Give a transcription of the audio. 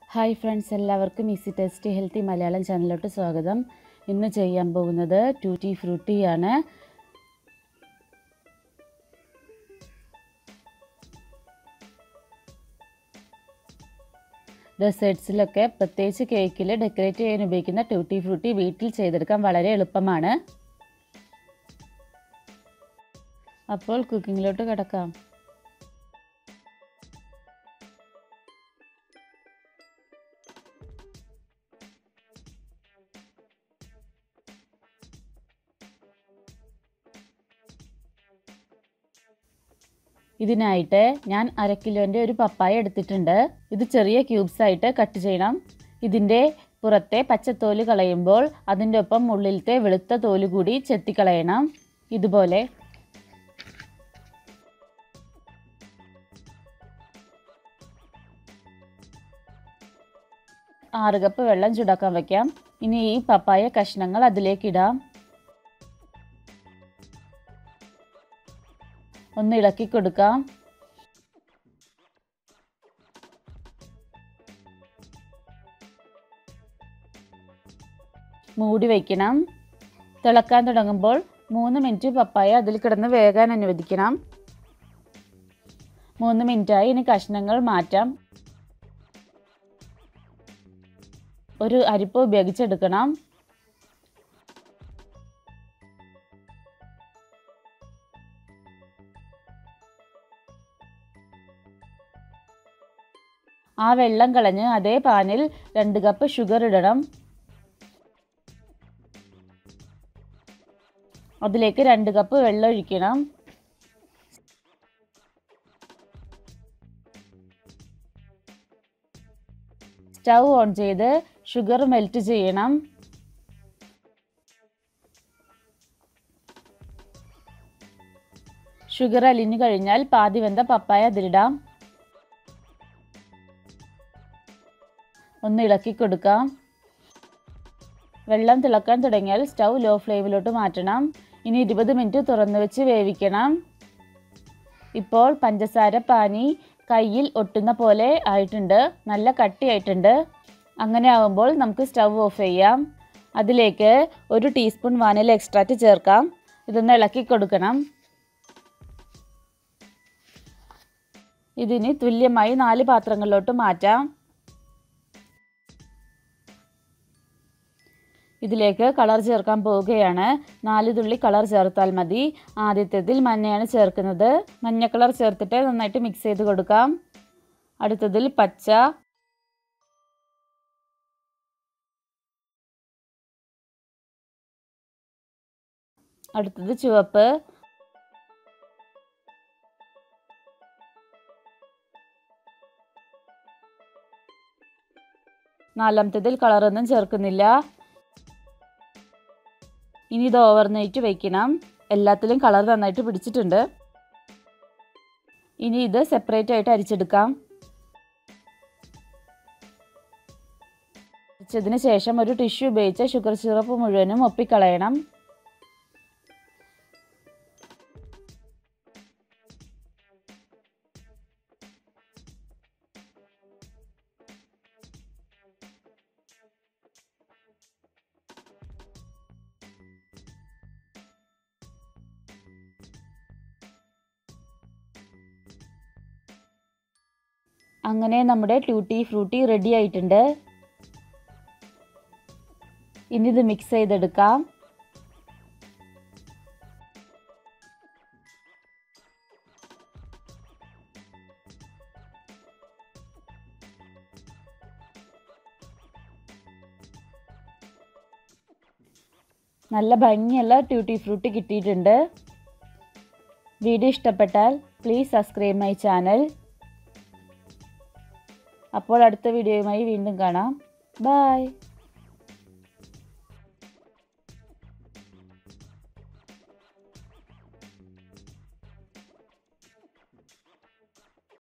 hi friends എല്ലാവർക്കും easy tasty healthy Malayalam ചാനലിലോട്ട് സ്വാഗതം ഇന്ന് ചെയ്യാൻ പോകുന്നത് ടൂറ്റി ഫ്രൂട്ടിയാണ് ഡെസേർട്സിലൊക്കെ പ്രത്യേകിച്ച് കേക്കിൽ ഡെക്കറേറ്റ് ചെയ്യാൻ ഉപയോഗിക്കുന്ന ടൂട്ടി ഫ്രൂട്ടി വീട്ടിൽ ചെയ്തെടുക്കാൻ വളരെ എളുപ്പമാണ് അപ്പോൾ കുക്കിങ്ങിലോട്ട് കിടക്കാം ഇതിനായിട്ട് ഞാൻ അര കിലോൻ്റെ ഒരു പപ്പായ എടുത്തിട്ടുണ്ട് ഇത് ചെറിയ ക്യൂബ്സ് ആയിട്ട് കട്ട് ചെയ്യണം ഇതിൻ്റെ പുറത്തെ പച്ചത്തോല് കളയുമ്പോൾ അതിൻ്റെ ഒപ്പം ഉള്ളിലത്തെ വെളുത്ത തോല് കൂടി ചെത്തിക്കളയണം ഇതുപോലെ ആറ് കപ്പ് വെള്ളം ചൂടാക്കാൻ വയ്ക്കാം ഇനി ഈ പപ്പായ കഷ്ണങ്ങൾ അതിലേക്ക് ഇടാം ഒന്ന് ഇളക്കി കൊടുക്കാം മൂടി വയ്ക്കണം തിളക്കാൻ തുടങ്ങുമ്പോൾ മൂന്ന് മിനിറ്റ് പപ്പായ അതിൽ കിടന്ന് വേകാൻ അനുവദിക്കണം മൂന്ന് മിനിറ്റായി ഇനി കഷ്ണങ്ങൾ മാറ്റാം ഒരു അരിപ്പ് ഉപയോഗിച്ചെടുക്കണം ആ വെള്ളം കളഞ്ഞ് അതേ പാനിൽ രണ്ട് കപ്പ് ഷുഗർ ഇടണം അതിലേക്ക് രണ്ട് കപ്പ് വെള്ളം ഒഴിക്കണം സ്റ്റൗ ഓൺ ചെയ്ത് ഷുഗർ മെൽറ്റ് ചെയ്യണം ഷുഗർ അലിഞ്ഞു കഴിഞ്ഞാൽ പാതി വെന്ത പപ്പായ അതിലിടാം ഒന്ന് ഇളക്കി കൊടുക്കാം വെള്ളം തിളക്കാൻ തുടങ്ങിയാൽ സ്റ്റൗ ലോ ഫ്ലെയിമിലോട്ട് മാറ്റണം ഇനി ഇരുപത് മിനിറ്റ് തുറന്നു വെച്ച് വേവിക്കണം ഇപ്പോൾ പഞ്ചസാര പാനി കയ്യിൽ ഒട്ടുന്ന പോലെ ആയിട്ടുണ്ട് നല്ല കട്ടിയായിട്ടുണ്ട് അങ്ങനെ ആകുമ്പോൾ നമുക്ക് സ്റ്റൗ ഓഫ് ചെയ്യാം അതിലേക്ക് ഒരു ടീസ്പൂൺ വാനില എക്സ്ട്രാക്റ്റ് ചേർക്കാം ഇതൊന്ന് ഇളക്കി കൊടുക്കണം ഇതിന് തുല്യമായി നാല് പാത്രങ്ങളിലോട്ട് മാറ്റാം ഇതിലേക്ക് കളർ ചേർക്കാൻ പോവുകയാണ് നാല് തുള്ളി കളർ ചേർത്താൽ മതി ആദ്യത്തേതിൽ മഞ്ഞയാണ് ചേർക്കുന്നത് മഞ്ഞ കളർ ചേർത്തിട്ട് നന്നായിട്ട് മിക്സ് ചെയ്ത് കൊടുക്കാം അടുത്തതിൽ പച്ച അടുത്തത് ചുവപ്പ് നാലാമത്തേതിൽ കളറൊന്നും ചേർക്കുന്നില്ല ഇനി ഇത് ഓവർനൈറ്റ് വയ്ക്കണം എല്ലാത്തിലും കളർ നന്നായിട്ട് പിടിച്ചിട്ടുണ്ട് ഇനി ഇത് സെപ്പറേറ്റ് ആയിട്ട് അരിച്ചെടുക്കാം അരിച്ചതിന് ശേഷം ഒരു ടിഷ്യൂ ഉപയോഗിച്ച് ഷുഗർ സിറപ്പ് മുഴുവനും ഒപ്പിക്കളയണം അങ്ങനെ നമ്മുടെ ട്യൂട്ടി ഫ്രൂട്ടി റെഡി ആയിട്ടുണ്ട് ഇനി ഇത് മിക്സ് ചെയ്തെടുക്കാം നല്ല ഭംഗിയുള്ള ട്യൂട്ടി ഫ്രൂട്ടി കിട്ടിയിട്ടുണ്ട് വീഡിയോ ഇഷ്ടപ്പെട്ടാൽ പ്ലീസ് സബ്സ്ക്രൈബ് മൈ ചാനൽ അപ്പോൾ അടുത്ത വീഡിയോയുമായി വീണ്ടും കാണാം ബായ്